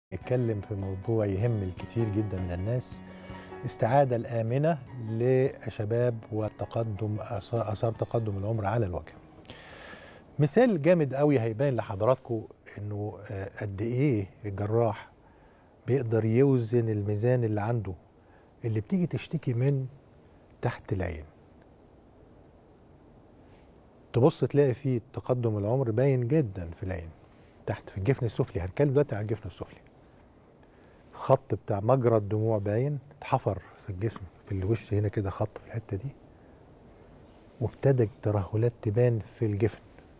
نتكلم في موضوع يهم الكثير جدا من الناس استعادة الآمنة لشباب والتقدم آثار تقدم العمر على الوجه مثال جامد قوي هيبان لحضراتكم انه آه، قد ايه الجراح بيقدر يوزن الميزان اللي عنده اللي بتيجي تشتكي من تحت العين تبص تلاقي فيه تقدم العمر باين جدا في العين تحت في الجفن السفلي هنتكلم دلوقتي على الجفن السفلي خط بتاع مجرى الدموع باين اتحفر في الجسم في الوش هنا كده خط في الحته دي وابتدت ترهلات تبان في الجفن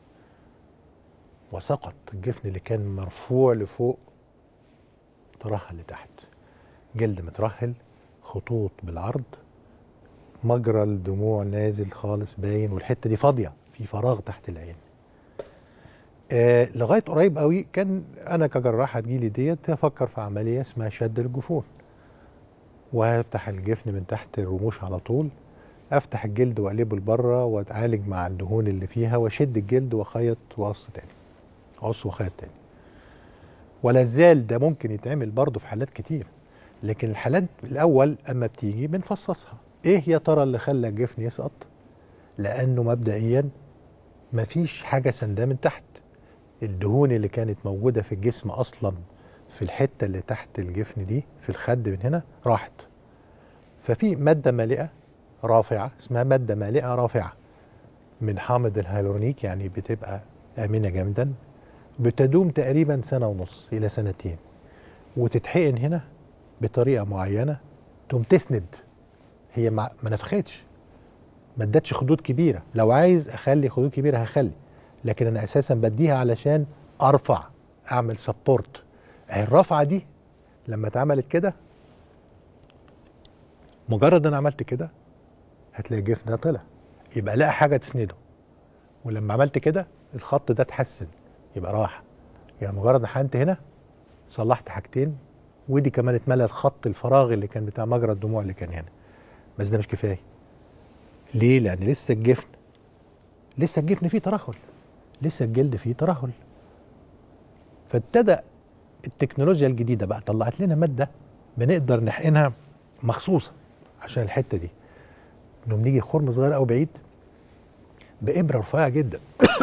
وسقط الجفن اللي كان مرفوع لفوق ترهل لتحت جلد مترهل خطوط بالعرض مجرى الدموع نازل خالص باين والحته دي فاضيه في فراغ تحت العين آه لغايه قريب قوي كان انا كجراح هتجيلي ديت افكر في عمليه اسمها شد الجفون وهفتح الجفن من تحت الرموش على طول افتح الجلد واقلبه لبره واتعالج مع الدهون اللي فيها واشد الجلد واخيط وقص تاني قص وخيط تاني ولا زال ده ممكن يتعمل برضه في حالات كتير لكن الحالات الاول اما بتيجي بنفصصها ايه يا ترى اللي خلى الجفن يسقط لانه مبدئيا مفيش حاجه سنداه من تحت الدهون اللي كانت موجوده في الجسم اصلا في الحته اللي تحت الجفن دي في الخد من هنا راحت ففي ماده مالئه رافعه اسمها ماده مالئه رافعه من حامض الهيالورونيك يعني بتبقى امنه جدا بتدوم تقريبا سنه ونص الى سنتين وتتحقن هنا بطريقه معينه تقوم تسند هي ما ما نفختش ما ادتش خدود كبيره لو عايز اخلي خدود كبيره هخلي لكن انا اساسا بديها علشان ارفع اعمل سبورت اهي الرفعه دي لما اتعملت كده مجرد انا عملت كده هتلاقي الجفن ده طلع يبقى لقى حاجه تسنده ولما عملت كده الخط ده اتحسن يبقى راح يعني مجرد حقنت هنا صلحت حاجتين ودي كمان اتملى الخط الفراغ اللي كان بتاع مجرى الدموع اللي كان هنا بس ده مش كفايه ليه لان لسه الجفن لسه الجفن فيه ترهل لسه الجلد فيه ترهل فابتدى التكنولوجيا الجديده بقى طلعت لنا ماده بنقدر نحقنها مخصوصه عشان الحته دي انه بنيجي خرم صغير او بعيد بابره رفيعه جدا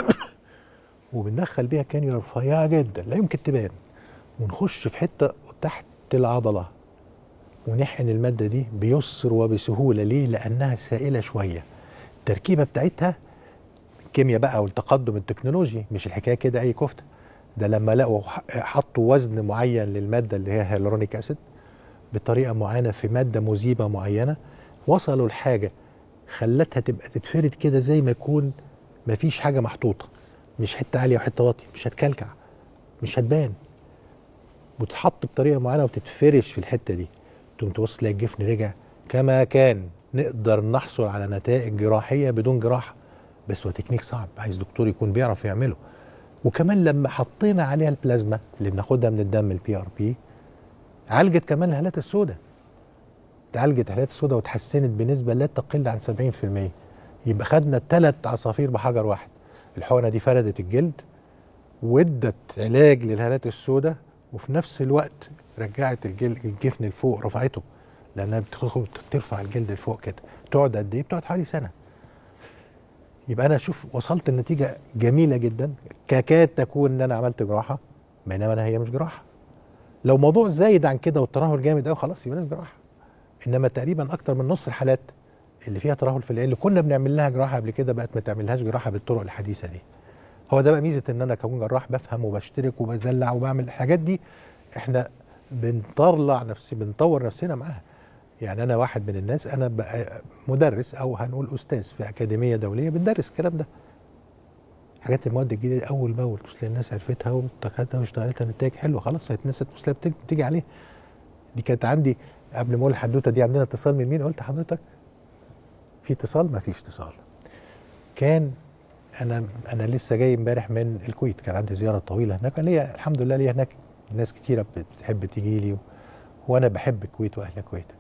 وبندخل بيها كانيولا رفيعه جدا لا يمكن تبان ونخش في حته تحت العضله ونحقن الماده دي بيسر وبسهوله ليه؟ لانها سائله شويه التركيبه بتاعتها الكيمياء بقى والتقدم التكنولوجي مش الحكايه كده اي كفته ده لما لقوا حطوا وزن معين للماده اللي هي هيالورونيك اسيد بطريقه معينه في ماده مذيبه معينه وصلوا لحاجه خلتها تبقى تتفرد كده زي ما يكون ما فيش حاجه محطوطه مش حته عاليه وحته واطيه مش هتكلكع مش هتبان وتتحط بطريقه معينه وتتفرش في الحته دي تقوم تبص تلاقي الجفن رجع كما كان نقدر نحصل على نتائج جراحيه بدون جراحه بس هو تكنيك صعب عايز دكتور يكون بيعرف يعمله وكمان لما حطينا عليها البلازما اللي بناخدها من الدم البي ار بي عالجت كمان الهالات السوداء تعالجت الهالات السوداء وتحسنت بنسبه لا تقل عن 70% يبقى خدنا ثلاث عصافير بحجر واحد الحقنه دي فردت الجلد وادت علاج للهالات السوداء وفي نفس الوقت رجعت الجلد الجفن لفوق رفعته لانها بتدخل ترفع الجلد لفوق كده تقعد قد ايه؟ بتقعد حوالي سنه يبقى انا اشوف وصلت النتيجه جميله جدا ككاد تكون ان انا عملت جراحه بينما انا هي مش جراحه لو موضوع زايد عن كده والترهل جامد قوي خلاص يبقى مش جراحه انما تقريبا اكتر من نص الحالات اللي فيها ترهل في العين اللي كنا بنعمل لها جراحه قبل كده بقت ما تعملهاش جراحه بالطرق الحديثه دي هو ده بقى ميزه ان انا كون جراح بفهم وبشترك وبزلع وبعمل الحاجات دي احنا بنطلع نفسي بنطور نفسنا معاها يعني انا واحد من الناس انا بقى مدرس او هنقول استاذ في اكاديميه دوليه بندرس الكلام ده حاجات المواد الجديده اول باول تلاقي الناس عرفتها واتخذتها واشتغلتها نتائج حلوه خلاص الناس بتيجي عليها دي كانت عندي قبل ما اقول الحدوته دي عندنا اتصال من مين قلت حضرتك في اتصال ما فيش اتصال كان انا انا لسه جاي امبارح من الكويت كان عندي زياره طويله هناك ليا الحمد لله ليا هناك ناس كتيره بتحب تيجي لي وانا بحب الكويت واهل الكويت